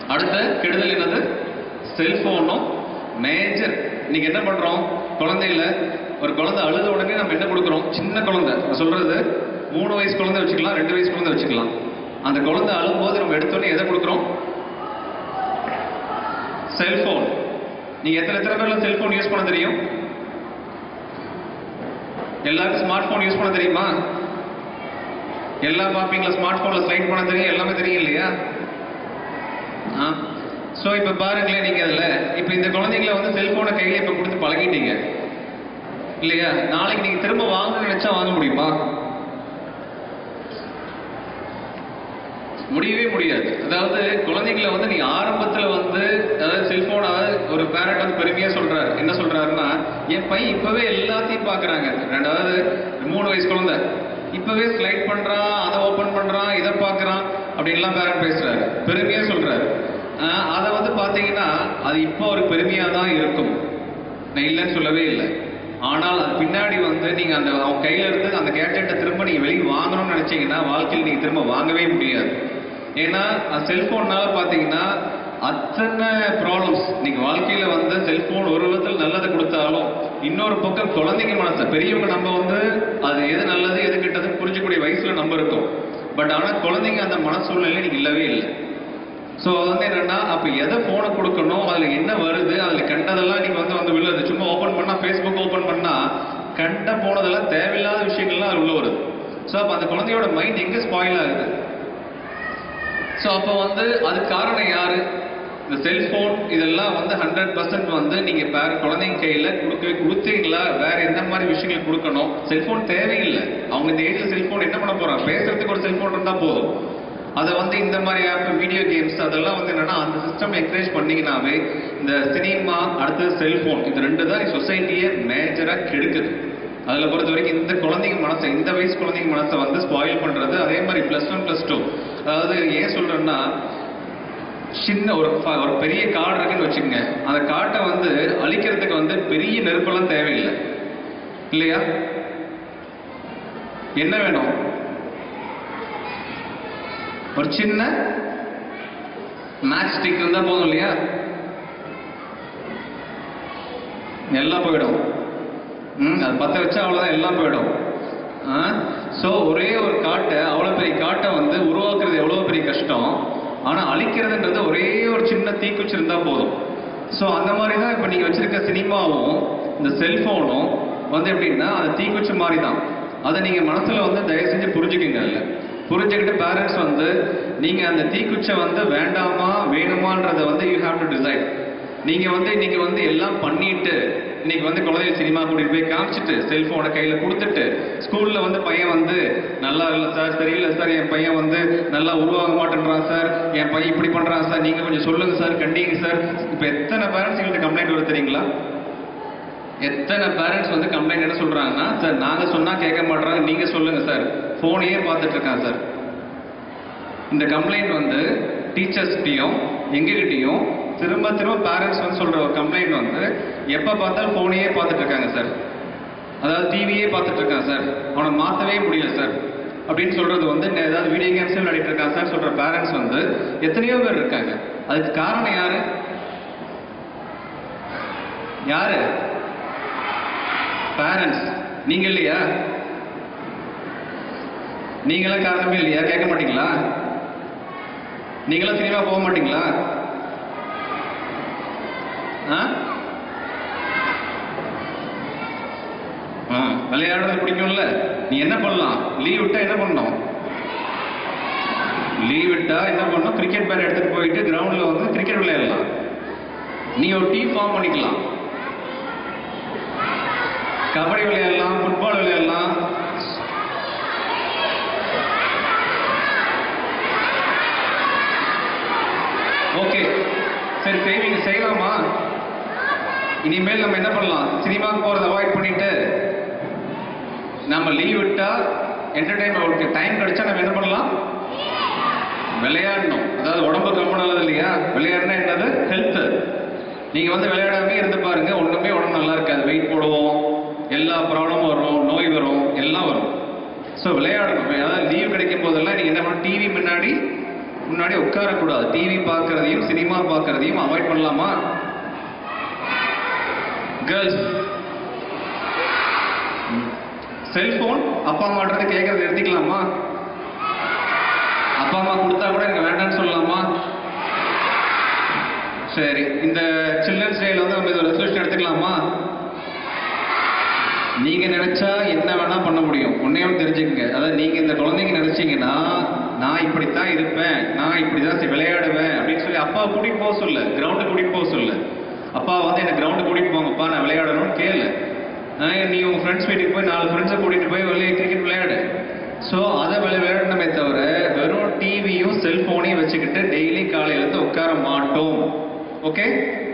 அடுத்த கெடுதல் என்னது செல்போனும் மேஜர் இன்னைக்கு என்ன பண்றோம் குழந்தையில ஒரு குழந்தை அழுத உடனே நம்ம என்ன கொடுக்குறோம் சின்ன குழந்தை நான் சொல்றது மூணு வயசு குழந்தை வச்சுக்கலாம் ரெண்டு வயசு குழந்தை வச்சுக்கலாம் அந்த குழந்தை அழும்போது நம்ம எடுத்தோடனே எதை கொடுக்குறோம் செல்போன் நீங்க எத்தனை எத்தனை பேர்ல செல்போன் யூஸ் பண்ண தெரியும் எல்லாருக்கும் ஸ்மார்ட் போன் யூஸ் பண்ண தெரியுமா எல்லாம் பார்ப்பீங்களா ஸ்மார்ட் போன்ல ஸ்லைட் பண்ண தெரியும் எல்லாமே தெரியும் இல்லையா ஆ ஸோ இப்போ பாருங்களேன் நீங்க அதில் இப்போ இந்த குழந்தைங்கள வந்து செல்போனை கையில இப்போ கொடுத்து பழகிட்டீங்க இல்லையா நாளைக்கு நீங்க திரும்ப வாங்க நினைச்சா வாங்க முடியுமா முடியவே முடியாது அதாவது குழந்தைங்களை வந்து நீ ஆரம்பத்துல வந்து அதாவது செல்போன் அதாவது ஒரு பேரண்ட் வந்து பெருமையா சொல்றாரு என்ன சொல்றாருன்னா என் பையன் இப்பவே எல்லாத்தையும் பாக்குறாங்க ரெண்டாவது மூணு வயசு குழந்தை இப்பவே ஸ்லைட் பண்றான் அதை ஓபன் பண்றான் இதை பாக்குறான் அப்படின்லாம் பேரண்ட் பேசுறாரு பெருமையா சொல்றாரு ஆஹ் அதை வந்து பாத்தீங்கன்னா அது இப்போ ஒரு பெருமையா தான் இருக்கும் நான் இல்லைன்னு சொல்லவே இல்லை ஆனால் அது பின்னாடி வந்து நீங்க அந்த அவங்க கையில இருந்து அந்த கேட்ஜெட்டை திரும்ப நீங்க வெளியே வாங்கணும்னு நினைச்சீங்கன்னா வாழ்க்கையில் நீங்க திரும்ப வாங்கவே முடியாது ஏன்னா அந்த செல்போன்னால பாத்தீங்கன்னா அத்தனை ப்ராப்ளம்ஸ் நீங்க வாழ்க்கையில வந்து செல்போன் ஒரு விதத்தில் நல்லது கொடுத்தாலும் இன்னொரு பக்கம் குழந்தைங்க மனசு பெரியவங்க நம்ம வந்து அது எது நல்லது எது கெட்டதுன்னு புரிஞ்சக்கூடிய வயசுல நம்ம இருக்கோம் பட் ஆனா குழந்தைங்க அந்த மனசூழ்நிலை நீங்க இல்லவே இல்லை ஸோ வந்து என்னன்னா அப்போ எதை ஃபோனை கொடுக்கணும் அதில் என்ன வருது அதில் கண்டதெல்லாம் நீங்கள் வந்து வந்து விழுது சும்மா ஓப்பன் பண்ணால் ஃபேஸ்புக் ஓப்பன் பண்ணால் கண்ட போனதெல்லாம் தேவையில்லாத விஷயங்கள்லாம் அது உள்ள வருது ஸோ அப்போ அந்த குழந்தையோட மைண்ட் எங்கே ஸ்பாயில் ஆகுது ஸோ அப்போ வந்து அதுக்கு காரணம் யாரு இந்த செல்போன் இதெல்லாம் வந்து ஹண்ட்ரட் பர்சன்ட் வந்து நீங்க பேர குழந்தைங்க கையில கொடுக்கவே கொடுத்தீங்களா வேற என்ன மாதிரி விஷயங்கள் கொடுக்கணும் செல்போன் தேவையில்லை அவங்க இந்த ஏஜ்ல செல்போன் என்ன பண்ண போறாங்க பேசுறதுக்கு ஒரு செல்போன் இருந்தா போதும் அதை வந்து இந்த மாதிரி ஆப் வீடியோ கேம்ஸ் அதெல்லாம் வந்து என்னன்னா அந்த சிஸ்டம் என்கரேஜ் பண்ணீங்கன்னாவே இந்த சினிமா அடுத்தது செல்போன் இது ரெண்டு தான் சொசைட்டியை மேஜரா கெடுக்குது அதுல பொறுத்த வரைக்கும் இந்த குழந்தைங்க மனசை இந்த வயசு குழந்தைங்க மனசை வந்து ஸ்பாயில் பண்றது அதே மாதிரி பிளஸ் ஒன் பிளஸ் டூ அதாவது ஏன் சொல்றேன்னா சின்ன ஒரு ஃப- ஒரு பெரிய காடு இருக்குன்னு வச்சுக்கோங்க அந்த காட்டை வந்து அழிக்கிறதுக்கு வந்து பெரிய நெருப்பெல்லாம் தேவையில்லை இல்லையா என்ன வேணும் ஒரு சின்ன மேட்ச் ஸ்டிக் இருந்தா போதும் இல்லையா எல்லாம் போயிடும் ம் அது பத்த வச்சா அவ்வளோதான் எல்லாம் போயிடும் ஸோ ஒரே ஒரு காட்டை அவ்வளோ பெரிய காட்டை வந்து உருவாக்குறது எவ்வளோ பெரிய கஷ்டம் ஆனால் அழிக்கிறதுன்றது ஒரே ஒரு சின்ன தீக்குச்சி இருந்தால் போதும் ஸோ அந்த மாதிரி தான் இப்போ நீங்கள் வச்சிருக்க சினிமாவும் இந்த செல்ஃபோனும் வந்து எப்படின்னா அது தீக்குச்சி மாதிரி தான் அதை நீங்கள் மனசில் வந்து தயவு செஞ்சு புரிஞ்சுக்குங்க இல்லை புரிஞ்சுக்கிட்டு பேரண்ட்ஸ் வந்து நீங்கள் அந்த தீக்குச்சை வந்து வேண்டாமா வேணுமான்றதை வந்து யூ ஹாவ் டு டிசைட் நீங்க வந்து இன்னைக்கு வந்து எல்லாம் பண்ணிட்டு இன்னைக்கு வந்து குழந்தைய சினிமா கூட்டிட்டு போய் காமிச்சிட்டு செல்போனை கையில கொடுத்துட்டு ஸ்கூல்ல வந்து பையன் வந்து நல்லா இல்லை சார் சரியில்லை சார் என் பையன் வந்து நல்லா உருவாக மாட்டேன்றான் சார் என் பையன் இப்படி பண்றான் சார் நீங்க கொஞ்சம் சொல்லுங்க சார் கண்டிங்க சார் இப்ப எத்தனை பேரண்ட்ஸ் எங்கள்கிட்ட கம்ப்ளைண்ட் வருது தெரியுங்களா எத்தனை பேரண்ட்ஸ் வந்து கம்ப்ளைண்ட் என்ன சொல்றாங்கன்னா சார் நாங்க சொன்னா கேட்க மாட்றாங்க நீங்க சொல்லுங்க சார் போனையே பார்த்துட்டு இருக்கான் சார் இந்த கம்ப்ளைண்ட் வந்து டீச்சர்ஸ்கிட்டையும் எங்ககிட்டயும் திரும்ப திரும்ப பேரண்ட்ஸ் வந்து சொல்ற ஒரு கம்ப்ளைண்ட் வந்து எப்ப பார்த்தாலும் போனையே பார்த்துட்டு இருக்காங்க சார் அதாவது டிவியே பார்த்துட்டு இருக்கான் சார் அவனை மாத்தவே முடியல சார் அப்படின்னு சொல்றது வந்து நே- ஏதாவது வீடியோ கேம்ஸே விளையாடிட்டு இருக்கான் சார் சொல்ற பேரண்ட்ஸ் வந்து எத்தனையோ பேர் இருக்காங்க அதுக்கு காரணம் யாரு யாரு பேரண்ட்ஸ் நீங்க இல்லையா நீங்களாம் காரணமே இல்லையா கேட்க மாட்டீங்களா நீங்களாம் சினிமா போக மாட்டீங்களா ஆ ஆ விளையாடுறது பிடிக்கும்ல நீ என்ன பண்ணலாம் லீவ் விட்டா என்ன பண்ணணும் லீவ் விட்டா என்ன பண்ணணும் கிரிக்கெட் பேட் எடுத்துட்டு போயிட்டு கிரவுண்ட்ல வந்து கிரிக்கெட் விளையாடலாம் நீ ஒரு டீம் ஃபார்ம் பண்ணிக்கலாம் கபடி விளையாடலாம் ஃபுட்பால் விளையாடலாம் ஓகே சரி செய்வீங்க செய்யலாமா இனிமேல் நம்ம என்ன பண்ணலாம் சினிமாவுக்கு போறதை அவாய்ட் பண்ணிட்டு நம்ம லீவ் விட்டா என்டர்டைன்மெண்ட் அவருக்கு டைம் கிடைச்சா நம்ம என்ன பண்ணலாம் விளையாடணும் அதாவது உடம்புக்கு ரொம்ப நல்லது இல்லையா விளையாடினா என்னது ஹெல்த் நீங்க வந்து விளையாடாமே இருந்து பாருங்க ஒண்ணுமே உடம்பு நல்லா இருக்காது வெயிட் போடுவோம் எல்லா ப்ராப்ளமும் வரும் நோய் வரும் எல்லாம் வரும் ஸோ விளையாடணும் இப்ப அதாவது லீவ் கிடைக்கும் போதெல்லாம் நீங்க என்ன பண்ணணும் டிவி முன்னாடி முன்னாடி உட்காரக்கூடாது டிவி பார்க்கறதையும் சினிமா பார்க்கறதையும் அவாய்ட் பண்ணலாமா கேர்ள்ஸ் செல்போன் அப்பா அம்மாட்டது கேட்கறது நிறுத்திக்கலாமா அப்பா அம்மா கொடுத்தா கூட எனக்கு வேண்டாம்னு சொல்லலாமா சரி இந்த சில்ட்ரன்ஸ் டேல வந்து நம்ம இது ரெசல்யூஷன் எடுத்துக்கலாமா நீங்க நினைச்சா என்ன வேணா பண்ண முடியும் ஒன்னையும் தெரிஞ்சுக்கங்க அதாவது நீங்க இந்த குழந்தைங்க நினைச்சீங்கன்னா நான் இப்படித்தான் இருப்பேன் நான் இப்படிதான் சி- விளையாடுவேன் அப்படின்னு சொல்லி அப்பா கூட்டிட்டு போக சொல்ல கிரவுண்டு கூட்டிட்டு போக சொல்ல அப்பா வந்து என்ன கிரவுண்டு கூட்டிட்டு போங்கப்பா நான் விளையாடணும்னு கேளு நான் நீ உங்க ஃப்ரெண்ட்ஸ் வீட்டுக்கு போய் நாலு ஃப்ரெண்ட்ஸை கூட்டிட்டு போய் வெளியே கிரிக்கெட் விளையாடு ஸோ அதை விளை விளையாடணுமே தவிர வெறும் டிவியும் செல்போனையும் வச்சுக்கிட்டு டெய்லி காலையில இருந்து உட்கார மாட்டோம் ஓகே